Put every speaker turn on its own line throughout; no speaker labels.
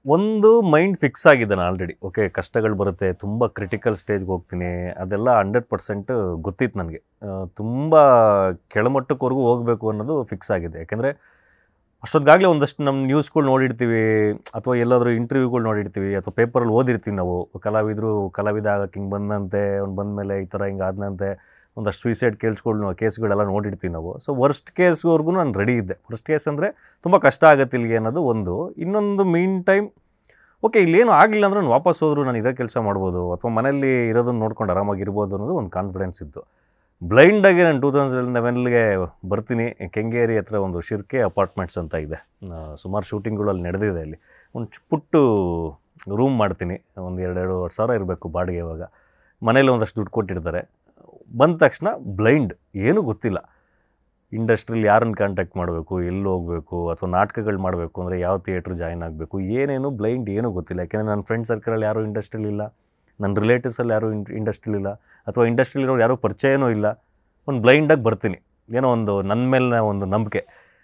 ಒಂದು mind fix ಆಗಿದೆ ನಾನು ಆಲ್ರೆಡಿ ಓಕೆ ಕಷ್ಟಗಳು ಬರುತ್ತೆ ತುಂಬ ಕ್ರಿಟಿಕಲ್ ಸ್ಟೇಜ್ಗೆ ಹೋಗ್ತೀನಿ ಅದೆಲ್ಲ ಹಂಡ್ರೆಡ್ ಪರ್ಸೆಂಟ್ ಗೊತ್ತಿತ್ತು ನನಗೆ ತುಂಬ ಕೆಳಮಟ್ಟಕ್ಕವರೆಗೂ ಹೋಗಬೇಕು ಅನ್ನೋದು ಫಿಕ್ಸ್ ಆಗಿದೆ ಯಾಕೆಂದರೆ ಅಷ್ಟೊತ್ತಿಗಾಗಲೇ ಒಂದಷ್ಟು ನಮ್ಮ ನ್ಯೂಸ್ಗಳು ನೋಡಿರ್ತೀವಿ ಅಥವಾ ಎಲ್ಲಾದರೂ ಇಂಟರ್ವ್ಯೂಗಳು ನೋಡಿರ್ತೀವಿ ಅಥವಾ ಪೇಪರಲ್ಲಿ ಓದಿರ್ತೀವಿ ನಾವು ಕಲಾವಿದರು ಕಲಾವಿದ ಆಗಕ್ಕೆ ಹಿಂಗೆ ಬಂದಂತೆ ಅವ್ನು ಬಂದಮೇಲೆ ಈ ಥರ ಹಿಂಗೆ ಆದಂತೆ ಒಂದಷ್ಟು ಸ್ವೀಸೈಡ್ ಕೇಸ್ಗಳು ಕೇಸ್ಗಳೆಲ್ಲ ನೋಡಿರ್ತೀವಿ ನಾವು ಸೊ ವರ್ಸ್ಟ್ ಕೇಸ್ವರೆಗೂ ನಾನು ರೆಡಿ ಇದ್ದೆ ವರ್ಸ್ಟ್ ಕೇಸ್ ಅಂದರೆ ತುಂಬ ಕಷ್ಟ ಆಗುತ್ತೆ ಇಲ್ಲಿಗೆ ಅನ್ನೋದು ಒಂದು ಇನ್ನೊಂದು ಮೀನ್ ಟೈಮ್ ಓಕೆ ಇಲ್ಲೇನು ಆಗಲಿಲ್ಲ ಅಂದ್ರೆ ನಾನು ವಾಪಸ್ ಹೋದ್ರು ನಾನು ಇರೋ ಕೆಲಸ ಮಾಡ್ಬೋದು ಅಥವಾ ಮನೇಲಿ ಇರೋದನ್ನ ನೋಡ್ಕೊಂಡು ಆರಾಮಾಗಿರ್ಬೋದು ಅನ್ನೋದು ಒಂದು ಕಾನ್ಫಿಡೆನ್ಸ್ ಇತ್ತು ಬ್ಲೈಂಡಾಗಿ ನಾನು ಟೂ ತೌಸಂಡ್ ಲೆವೆನ್ಗೆ ಬರ್ತೀನಿ ಕೆಂಗೇರಿ ಹತ್ರ ಒಂದು ಶಿರ್ಕೆ ಅಪಾರ್ಟ್ಮೆಂಟ್ಸ್ ಅಂತ ಇದೆ ಆ, ಸುಮಾರು ಶೂಟಿಂಗ್ಗಳು ಅಲ್ಲಿ ನಡೆದಿದೆ ಅಲ್ಲಿ ಒಂದು ಚು- ಪುಟ್ಟು ರೂಮ್ ಮಾಡ್ತೀನಿ ಒಂದು ಎರಡು ಎರಡೂವರೆ ಸಾವಿರ ಇರಬೇಕು ಬಾಡಿಗೆ ಇವಾಗ ಮನೇಲಿ ಒಂದಷ್ಟು ದುಡ್ಡು ಕೊಟ್ಟಿರ್ತಾರೆ ಬಂದ ತಕ್ಷಣ ಬ್ಲೈಂಡ್ ಏನೂ ಗೊತ್ತಿಲ್ಲ ಇಂಡಸ್ಟ್ರಿಲಿ ಯಾರನ್ನು ಕಾಂಟ್ಯಾಕ್ಟ್ ಮಾಡಬೇಕು ಎಲ್ಲಿ ಹೋಗಬೇಕು ಅಥವಾ ನಾಟಕಗಳು ಮಾಡಬೇಕು ಅಂದರೆ ಯಾವ ಥಿಯೇಟ್ರ್ ಜಾಯ್ನ್ ಆಗಬೇಕು ಏನೇನು ಬ್ಲೈಂಡ್ ಏನೂ ಗೊತ್ತಿಲ್ಲ ಯಾಕೆಂದರೆ ನನ್ನ ಫ್ರೆಂಡ್ ಸರ್ಕಲಲ್ಲಿ ಯಾರೂ ಇಂಡಸ್ಟ್ರಿಲಿ ಇಲ್ಲ ನನ್ನ ರಿಲೇಟಿವ್ಸಲ್ಲಿ ಯಾರೂ ಇಂಡಸ್ಟ್ರಿಲಿ ಇಲ್ಲ ಅಥವಾ ಇಂಡಸ್ಟ್ರಿಲಿರೋರು ಯಾರೂ ಪರಿಚಯನೂ ಇಲ್ಲ ಒಂದು ಬ್ಲೈಂಡಾಗಿ ಬರ್ತೀನಿ ಏನೋ ಒಂದು ನನ್ನ ಮೇಲಿನ ಒಂದು ನಂಬಿಕೆ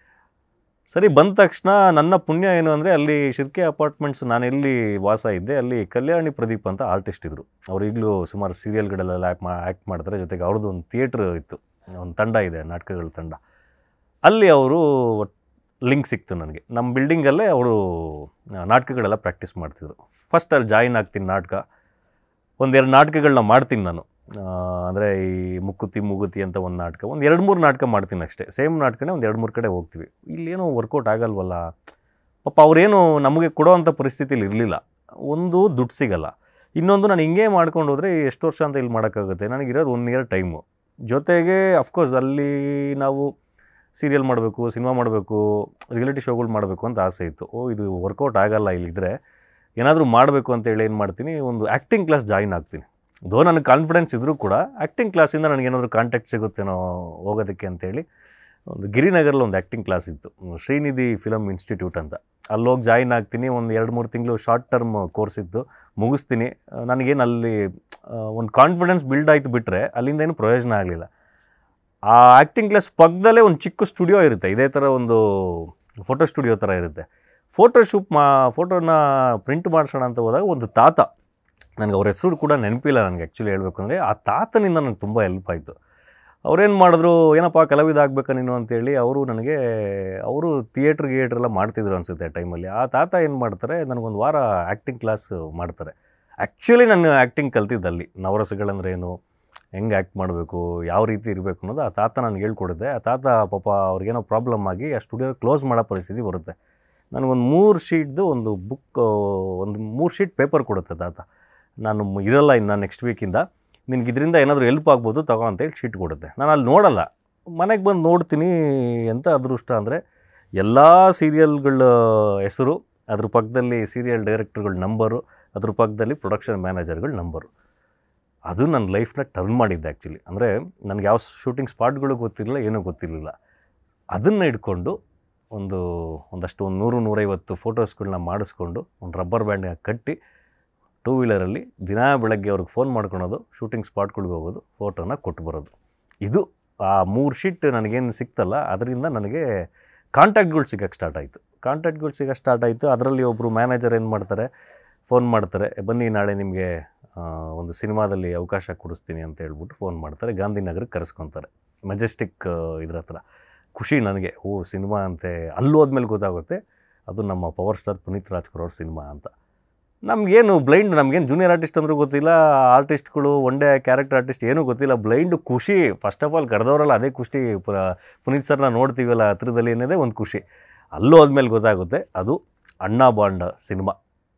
ಸರಿ ಬಂದ ತಕ್ಷಣ ನನ್ನ ಪುಣ್ಯ ಏನು ಅಂದರೆ ಅಲ್ಲಿ ಶಿರ್ಕೆ ಅಪಾರ್ಟ್ಮೆಂಟ್ಸ್ ನಾನು ಎಲ್ಲಿ ವಾಸ ಇದ್ದೆ ಅಲ್ಲಿ ಕಲ್ಯಾಣಿ ಪ್ರದೀಪ್ ಅಂತ ಆರ್ಟಿಸ್ಟ್ ಇದ್ದರು ಅವ್ರು ಈಗಲೂ ಸುಮಾರು ಸೀರಿಯಲ್ಗಳೆಲ್ಲ ಆ್ಯಕ್ಟ್ ಮಾ ಆ್ಯಕ್ಟ್ ಮಾಡ್ತಾರೆ ಜೊತೆಗೆ ಅವ್ರದ್ದು ಒಂದು ಥಿಯೇಟ್ರ್ ಇತ್ತು ಒಂದು ತಂಡ ಇದೆ ನಾಟಕಗಳ ತಂಡ ಅಲ್ಲಿ ಅವರು ಲಿಂಕ್ ಸಿಕ್ತು ನನಗೆ ನಮ್ಮ ಬಿಲ್ಡಿಂಗಲ್ಲೇ ಅವರು ನಾಟಕಗಳೆಲ್ಲ ಪ್ರಾಕ್ಟೀಸ್ ಮಾಡ್ತಿದ್ರು ಫಸ್ಟ್ ಅಲ್ಲಿ ಜಾಯಿನ್ ಆಗ್ತೀನಿ ನಾಟಕ ಒಂದೆರಡು ನಾಟಕಗಳನ್ನ ಮಾಡ್ತೀನಿ ನಾನು ಅಂದರೆ ಈ ಮುಕ್ಕುತಿ ಮುಗುತಿ ಅಂತ ಒಂದು ನಾಟಕ ಒಂದು ಎರಡು ಮೂರು ನಾಟಕ ಮಾಡ್ತೀನಿ ಅಷ್ಟೇ ಸೇಮ್ ನಾಟಕನೇ ಒಂದು ಎರಡು ಮೂರು ಕಡೆ ಹೋಗ್ತೀವಿ ಇಲ್ಲೇನೋ ವರ್ಕೌಟ್ ಆಗಲ್ವಲ್ಲ ಪಾಪ ಅವರೇನು ನಮಗೆ ಕೊಡೋವಂಥ ಪರಿಸ್ಥಿತಿಲಿ ಇರಲಿಲ್ಲ ಒಂದು ದುಡ್ಡು ಸಿಗಲ್ಲ ಇನ್ನೊಂದು ನಾನು ಹಿಂಗೆ ಮಾಡ್ಕೊಂಡು ಹೋದರೆ ಎಷ್ಟು ವರ್ಷ ಅಂತ ಇಲ್ಲಿ ಮಾಡೋಕ್ಕಾಗುತ್ತೆ ನನಗಿರೋದು ಒನ್ ಇಯರ್ ಟೈಮು ಜೊತೆಗೆ ಅಫ್ಕೋರ್ಸ್ ಅಲ್ಲಿ ನಾವು ಸೀರಿಯಲ್ ಮಾಡಬೇಕು ಸಿನಿಮಾ ಮಾಡಬೇಕು ರಿಯಾಲಿಟಿ ಶೋಗಳು ಮಾಡಬೇಕು ಅಂತ ಆಸೆ ಇತ್ತು ಓ ಇದು ವರ್ಕೌಟ್ ಆಗಲ್ಲ ಇಲ್ಲಿದ್ದರೆ ಏನಾದರೂ ಮಾಡಬೇಕು ಅಂತೇಳಿ ಏನು ಮಾಡ್ತೀನಿ ಒಂದು ಆ್ಯಕ್ಟಿಂಗ್ ಕ್ಲಾಸ್ ಜಾಯಿನ್ ಆಗ್ತೀನಿ ದೋ ನನಗೆ ಕಾನ್ಫಿಡೆನ್ಸ್ ಇದ್ದರೂ ಕೂಡ ಆ್ಯಕ್ಟಿಂಗ್ ಕ್ಲಾಸಿಂದ ನನಗೇನಾದರೂ ಕಾಂಟ್ಯಾಕ್ಟ್ ಸಿಗುತ್ತೇನೋ ಹೋಗೋದಕ್ಕೆ ಅಂತೇಳಿ ಒಂದು ಗಿರಿನಗರಲ್ಲಿ ಒಂದು ಆ್ಯಕ್ಟಿಂಗ್ ಕ್ಲಾಸ್ ಇತ್ತು ಶ್ರೀನಿಧಿ ಫಿಲಮ್ ಇನ್ಸ್ಟಿಟ್ಯೂಟ್ ಅಂತ ಅಲ್ಲೋಗಿ ಜಾಯಿನ್ ಆಗ್ತೀನಿ ಒಂದು ಎರಡು ಮೂರು ತಿಂಗಳು ಶಾರ್ಟ್ ಟರ್ಮ್ ಕೋರ್ಸ್ ಇತ್ತು ಮುಗಿಸ್ತೀನಿ ಆ, ನನಗೇನು ಅಲ್ಲಿ ಆ, ಒಂದು ಕಾನ್ಫಿಡೆನ್ಸ್ ಬಿಲ್ಡ್ ಆಯಿತು ಬಿಟ್ಟರೆ ಅಲ್ಲಿಂದ ಏನು ಪ್ರಯೋಜನ ಆಗಲಿಲ್ಲ ಆ ಆ್ಯಕ್ಟಿಂಗ್ ಕ್ಲಾಸ್ ಪಕ್ಕದಲ್ಲೇ ಒಂದು ಚಿಕ್ಕ ಸ್ಟುಡಿಯೋ ಇರುತ್ತೆ ಇದೇ ಥರ ಒಂದು ಫೋಟೋ ಸ್ಟುಡಿಯೋ ಥರ ಇರುತ್ತೆ ಫೋಟೋ ಶೂಟ್ ಮಾ ಫೋಟೋನ ಪ್ರಿಂಟ್ ಮಾಡಿಸೋಣ ಅಂತ ಹೋದಾಗ ಒಂದು ತಾತ ನನಗೆ ಅವ್ರ ಹೆಸರು ಕೂಡ ನೆನಪಿಲ್ಲ ನನಗೆ ಆ್ಯಕ್ಚುಲಿ ಹೇಳಬೇಕು ಅಂದರೆ ಆ ತಾತನಿಂದ ನನಗೆ ತುಂಬ ಹೆಲ್ಪ್ ಆಯಿತು ಅವ್ರೇನು ಮಾಡಿದ್ರು ಏನಪ್ಪ ಕಲಾವಿದ ಆಗ್ಬೇಕಾ ನೀನು ಅಂತೇಳಿ ಅವರು ನನಗೆ ಅವರು ಥಿಯೇಟ್ರ್ ಗಿಯೇಟ್ರೆಲ್ಲ ಮಾಡ್ತಿದ್ರು ಅನಿಸುತ್ತೆ ಆ ಟೈಮಲ್ಲಿ ಆ ತಾತ ಏನು ಮಾಡ್ತಾರೆ ನನಗೊಂದು ವಾರ ಆ್ಯಕ್ಟಿಂಗ್ ಕ್ಲಾಸ್ ಮಾಡ್ತಾರೆ ಆ್ಯಕ್ಚುಲಿ ನಾನು ಆ್ಯಕ್ಟಿಂಗ್ ಕಲ್ತಿದ್ದಲ್ಲಿ ನವರಸಗಳಂದ್ರೆ ಏನು ಹೆಂಗೆ ಆ್ಯಕ್ಟ್ ಮಾಡಬೇಕು ಯಾವ ರೀತಿ ಇರಬೇಕು ಅನ್ನೋದು ಆ ತಾತ ನನಗೆ ಹೇಳ್ಕೊಡುತ್ತೆ ಆ ತಾತ ಪಾಪ ಅವ್ರಿಗೇನೋ ಪ್ರಾಬ್ಲಮ್ ಆಗಿ ಆ ಸ್ಟುಡಿಯೋ ಕ್ಲೋಸ್ ಮಾಡೋ ಪರಿಸ್ಥಿತಿ ಬರುತ್ತೆ ನನಗೊಂದು ಮೂರು ಶೀಟ್ದು ಒಂದು ಬುಕ್ ಒಂದು ಮೂರು ಶೀಟ್ ಪೇಪರ್ ಕೊಡುತ್ತೆ ತಾತ ನಾನು ಮ್- ಇರಲ್ಲ ಇನ್ನು ನೆಕ್ಸ್ಟ್ ವೀಕಿಂದ ನಿನ್ಗೆ ಇದರಿಂದ ಏನಾದರೂ ಹೆಲ್ಪ್ ಆಗ್ಬೋದು ತಗೋ ಅಂತೇಳಿ ಶೀಟ್ ಕೊಡುತ್ತೆ ನಾನು ಅಲ್ಲಿ ನೋಡಲ್ಲ ಮನೆಗೆ ಬಂದು ನೋಡ್ತೀನಿ ಎಂಥ ಅದೃಷ್ಟ ಅಂದರೆ ಎಲ್ಲ ಸೀರಿಯಲ್ಗಳ ಹೆಸರು ಅದ್ರ ಪಕ್ಕದಲ್ಲಿ ಸೀರಿಯಲ್ ಡೈರೆಕ್ಟರ್ಗಳ ನಂಬರು ಅದ್ರ ಪಕ್ಕದಲ್ಲಿ ಪ್ರೊಡಕ್ಷನ್ ಮ್ಯಾನೇಜರ್ಗಳ ನಂಬರು ಅದು ನನ್ನ ಲೈಫ್ನ ಟರ್ನ್ ಮಾಡಿದ್ದೆ ಆ್ಯಕ್ಚುಲಿ ಅಂದರೆ ನನಗೆ ಯಾವ ಶೂಟಿಂಗ್ ಸ್ಪಾಟ್ಗಳು ಗೊತ್ತಿರಲಿಲ್ಲ ಏನೂ ಗೊತ್ತಿರಲಿಲ್ಲ ಅದನ್ನು ಇಟ್ಕೊಂಡು ಒಂದು ಒಂದಷ್ಟು ಒಂದು ನೂರು ನೂರೈವತ್ತು ಫೋಟೋಸ್ಗಳನ್ನ ಮಾಡಿಸ್ಕೊಂಡು ಒಂದು ರಬ್ಬರ್ ಬ್ಯಾಂಡ್ನ ಕಟ್ಟಿ ಟೂ ವೀಲರಲ್ಲಿ ದಿನಾ ಬೆಳಗ್ಗೆ ಅವ್ರಿಗೆ ಫೋನ್ ಮಾಡ್ಕೊಳೋದು ಶೂಟಿಂಗ್ ಸ್ಪಾಟ್ಗಳಿಗೆ ಹೋಗೋದು ಫೋಟೋನ ಕೊಟ್ಟು ಬರೋದು ಇದು ಆ ಮೂರು ಶೀಟ್ ನನಗೇನು ಸಿಕ್ತಲ್ಲ ಅದರಿಂದ ನನಗೆ ಕಾಂಟ್ಯಾಕ್ಟ್ಗಳು ಸಿಗೋಕ್ಕೆ ಸ್ಟಾರ್ಟ್ ಆಯಿತು ಕಾಂಟ್ಯಾಕ್ಟ್ಗಳು ಸಿಗೋಕ್ಕೆ ಸ್ಟಾರ್ಟ್ ಆಯಿತು ಅದರಲ್ಲಿ ಒಬ್ಬರು ಮ್ಯಾನೇಜರ್ ಏನು ಮಾಡ್ತಾರೆ ಫೋನ್ ಮಾಡ್ತಾರೆ ಬನ್ನಿ ನಾಳೆ ನಿಮಗೆ ಆ, ಒಂದು ಸಿನಿಮಾದಲ್ಲಿ ಅವಕಾಶ ಕೊಡಿಸ್ತೀನಿ ಅಂತ ಹೇಳ್ಬಿಟ್ಟು ಫೋನ್ ಮಾಡ್ತಾರೆ ಗಾಂಧಿನಗರಕ್ಕೆ ಕರೆಸ್ಕೊತಾರೆ ಮೆಜೆಸ್ಟಿಕ್ ಇದ್ರ ಹತ್ರ ಖುಷಿ ನನಗೆ ಓ ಸಿನಿಮಾ ಅಂತೆ ಅಲ್ಲಿ ಹೋದ್ಮೇಲೆ ಗೊತ್ತಾಗುತ್ತೆ ಅದು ನಮ್ಮ ಪವರ್ ಸ್ಟಾರ್ ಪುನೀತ್ ರಾಜ್ಕುಮಾರ್ ಅವ್ರ ಸಿನಿಮಾ ಅಂತ ನಮಗೇನು ಬ್ಲೈಂಡ್ ನಮಗೇನು ಜೂನಿಯರ್ ಆರ್ಟಿಸ್ಟ್ ಅಂದರೂ ಗೊತ್ತಿಲ್ಲ ಆರ್ಟಿಸ್ಟ್ಗಳು ಒನ್ ಡೇ ಕ್ಯಾರೆಕ್ಟರ್ ಆರ್ಟಿಸ್ಟ್ ಏನೂ ಗೊತ್ತಿಲ್ಲ ಬ್ಲೈಂಡ್ ಖುಷಿ ಫಸ್ಟ್ ಆಫ್ ಆಲ್ ಕರೆದವರಲ್ಲ ಅದೇ ಖುಷಿ ಪುರ- ಪುನೀತ್ ಸರ್ನ ನೋಡ್ತೀವಲ್ಲ ಹತ್ರದಲ್ಲಿ ಅನ್ನೋದೇ ಒಂದು ಖುಷಿ ಅಲ್ಲೂ ಹೋದ್ಮೇಲೆ ಗೊತ್ತಾಗುತ್ತೆ ಅದು Anna Bond cinema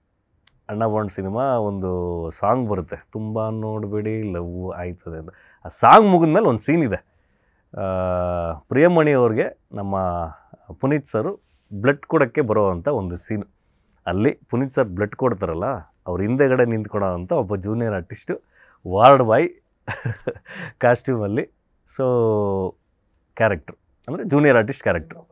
Anna Bond cinema ಒಂದು ಸಾಂಗ್ ಬರುತ್ತೆ ತುಂಬ ನೋಡಬೇಡಿ ಲವ್ ಆಯ್ತದೆ ಅಂತ ಆ ಸಾಂಗ್ ಮುಗಿದ್ಮೇಲೆ ಒಂದು ಸೀನ್ ಇದೆ ಆ, ಪ್ರಿಯಮಣಿ ಅವ್ರಿಗೆ ನಮ್ಮ ಪುನೀತ್ ಸರು ಬ್ಲಡ್ ಕೊಡೋಕ್ಕೆ ಬರೋವಂಥ ಒಂದು ಸೀನ್ ಅಲ್ಲಿ ಪುನೀತ್ ಸರ್ ಬ್ಲಡ್ ಕೊಡ್ತಾರಲ್ಲ ಅವ್ರ ಹಿಂದೆಗಡೆ ನಿಂತ್ಕೊಳೋ ಅಂಥ ಒಬ್ಬ ಜೂನಿಯರ್ ಆರ್ಟಿಸ್ಟು ವಾರ್ಡ್ ಬಾಯ್ ಕಾಸ್ಟ್ಯೂಮಲ್ಲಿ ಸೊ ಕ್ಯಾರೆಕ್ಟ್ರು ಅಂದರೆ ಜೂನಿಯರ್ ಆರ್ಟಿಸ್ಟ್ ಕ್ಯಾರೆಕ್ಟ್ರು